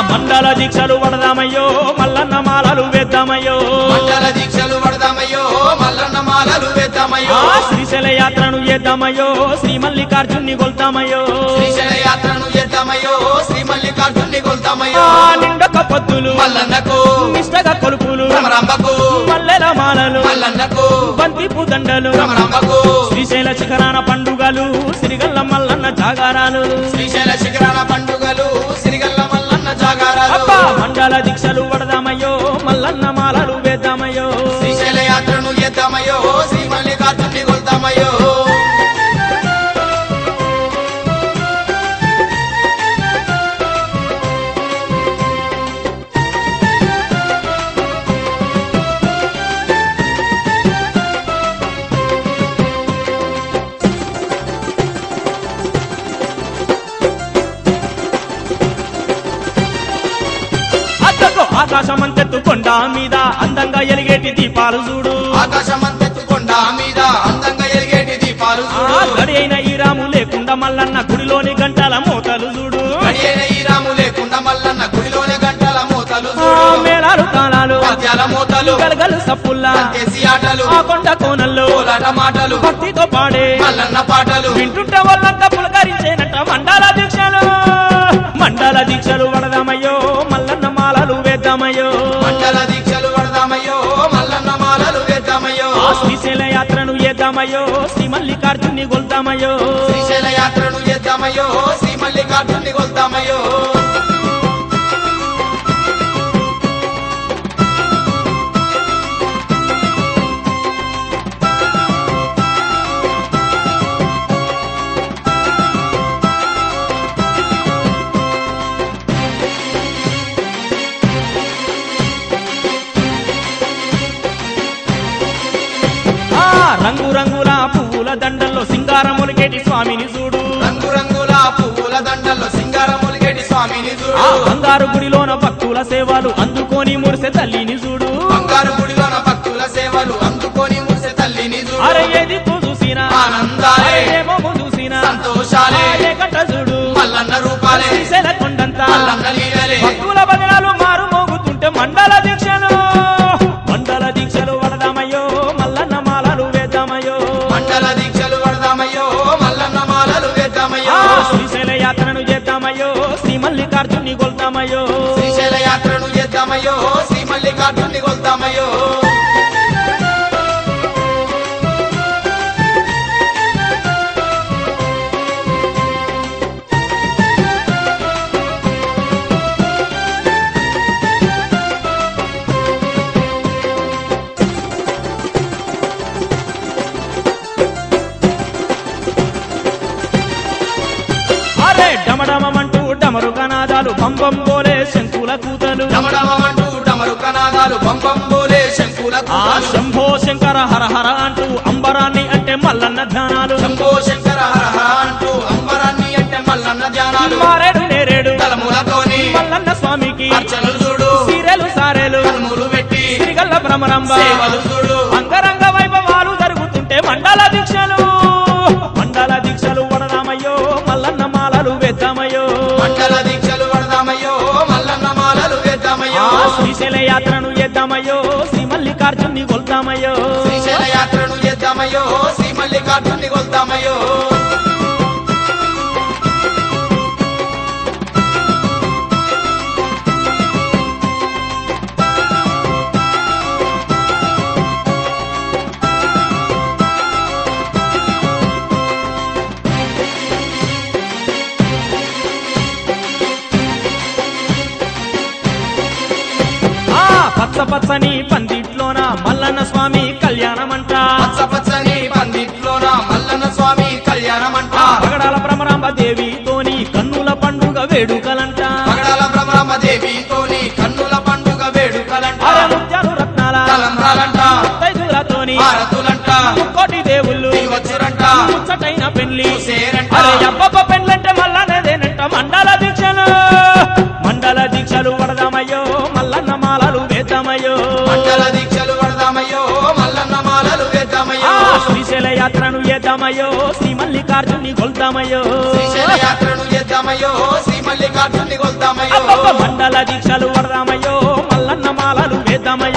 మండల దీక్షలు పడదామయ్యో మల్లన్న మాలలు వేద్దామయ్యో మండల దీక్షలు పడదామయ్యో మల్లన్న మాలలు వేద్దామయ్యో ఆ శ్రీశైల యాత్రను చేద్దామయ్యో శ్రీ మల్లికార్జున్ని కొల్తామయ్యో శ్రీశైల యాత్రను చేద్దామయ్యో శ్రీ మల్లికార్జున్ని ఆ కొల్తామయ్యో నిండొక పొద్దులు మల్లన్నకు నిష్టగా కొలుపులు భ్రమరాంబకు మల్లెల మాలలు మల్లన్నకు బంతిపు దండలు భ్రమరాంబకు శ్రీశైల శిఖరాన పండుగలు సిరిగల్ల మల్లన్న జాగారాలు శ్రీశైల శిఖరాల పండుగలు సిరిగల్ల మల్లన్న జాగారాలు అబ్బా మండల దీక్షలు పడదామయ్యో మల్లన్న మాలలు వేద్దామయ్యో శ్రీశైల యాత్రను చేద్దామయ్యో శ్రీ మల్లికార్జున్ని కొల్తామయ్యో అద్దకు ఆకాశమంతెత్తు కొండ మీద అందంగా ఎలిగేటి దీపాలు చూడు ఆకాశమంతెత్తు కొండ మీద అందంగా ఎలిగేటి దీపాలు ఆ చూడు గడి అయిన ఈ రాము లేకుండా మల్లన్న గుడిలోని గంటల మోతలు చూడు గడియైన ఈ రాము లేకుండా మల్లన్న గుడిలోనే గంటల మూతలు ఆ చూడు మేళాలు తాళాలు పద్యాల మూతలు గలగలు సప్పుల్లా దేశీ ఆటలు ఆ కొండ కోనల్లో కోలాట మాటలు భక్తితో పాడే మల్లన్న పాటలు వింటుంటే వాళ్ళంతా పులకరించేనట మండల దీక్షలు మండల దీక్షలు పడదామయ్యో మల్లన్న మాలలు వేద్దామయ్యో మండల దీక్షలు పడదామయ్యో మల్లన్న మాలలు వేద్దామయ్యో ఆ శ్రీశైల యాత్రను చేద్దామయ్యో శ్రీ మల్లికార్జున్ని కొల్తామయ్యో శ్రీశైల యాత్రను చేద్దామయ్యో శ్రీ మల్లికార్జున్ని కొల్తామయ్యో ఆ రంగు రంగుల పువ్వుల దండల్లో సింగారములికేటి స్వామిని చూడు రంగు రంగుల పువ్వుల దండల్లో సింగారములిగేటి స్వామిని ఆ చూడు బంగారు గుడిలోన భక్తుల సేవలు అందుకొని మురిసె తల్లిని చూడు బంగారు గుడిలోన భక్తుల సేవలు అందుకొని మురిసే తల్లిని అరే చూడు ఏది చూసినా ఆనందాలే ఏమో చూసినా సంతోషాలే కట్ట చూడు మల్లన్న రూపాలే శ్రీశైల కొండంతా మల్లన్న లీలలే భక్తుల భజనలు మారు మోగుతుంటే మండల దీక్షలు మండల దీక్షలు వడదామయ్యో మల్లన్న మాలలు వేద్దామయ్యో మండల దీక్షలు పడదామయ్యో మల్లన్న మాలలు వేద్దామయ్యో ఆ శ్రీశైల యాత్రను చేద్దామయ్యో శ్రీ మల్లికార్జున్ని కొల్తామయ్యో శ్రీశైల యాత్రను చేద్దామయ్యో శ్రీ మల్లికార్జున్ని కొల్తామయ్యో అరే డమడమంటూ డమరు కనాదాలు పంపం పోలే శంకుల కూతలు డమడమంటూ డమరు కనాదాలు పంపం బోలే శంకుల ఆ కూతలు. శంభో శంకర హర హర అంటూ అంబరాన్ని అంటే మల్లన్న ధ్యానాలు శంభో శంకర హర హర అంటూ అంబరాన్ని అంటే మల్లన్న ధ్యానాలు మారేడు నేరేడు తలములతోని మల్లన్న స్వామికి అర్చనలు చూడు సీరెలు సారెలు కనుములు పెట్టి సిరిగల్ల భ్రమరంబ సేవలు చూడు అంగరంగ వైభవాలు జరుగుతుంటే మండల దీక్షలు మండల దీక్షలు వడదామయ్యో మల్లన్న మాలలు వేద్దామయ్యో మండల దీక్షలు పడదామయ్యో మల్లన్న మాలలు వేద్దామయ్యో ఆ శ్రీశైల యాత్రను చేద్దామయ్యో శ్రీ మల్లికార్జున్ని కొల్తామయ్యో శ్రీశైల యాత్రను చేద్దామయ్యో శ్రీ మల్లికార్జున్ని కొల్తామయ్యో ఆ పచ్చ పచ్చని పందిట్లోన మల్లన్న స్వామి కళ్యాణమంట పచ్చ పచ్చని పందిట్లోన మల్లన్న స్వామి కళ్యాణమంట ఆ పగడాల భ్రమరాంబ దేవితోని కన్నుల పండుగ వేడుకలంట పగడాల బ్రహ్మరామ దేవితోని కన్నుల పండుగ వేడుకలంట అరే ముత్యాలు రత్నాల తలంబ్రాలంట తైదులతోని భారతులంట ముక్కోటి దేవుళ్ళు వచ్చురంట ముచ్చటైన పెళ్లి చూసేరంట. అరే అబ్బబ్బ పెళ్ళంటే మల్లనేదేనంట మండల దీక్షలు మండల దీక్షలు వడదామయ్యో మల్లన్న మాలలు వేద్దామయ్యో మండల దీక్షలు పడదామయ్యో మల్లన్న మాలలు వేద్దామయ్యో ఆ శ్రీశైల యాత్రను చేద్దామయ్యో శ్రీ మల్లికార్జుని కొల్తామయ్యో శ్రీశైల యాత్రను చేద్దామయ్యో శ్రీ మల్లికార్జుని కొల్తామయ్యో అబ్బబ్బ మండల దీక్షలు పడదామయ్యో మల్లన్న మాలలు వేద్దామయ్యో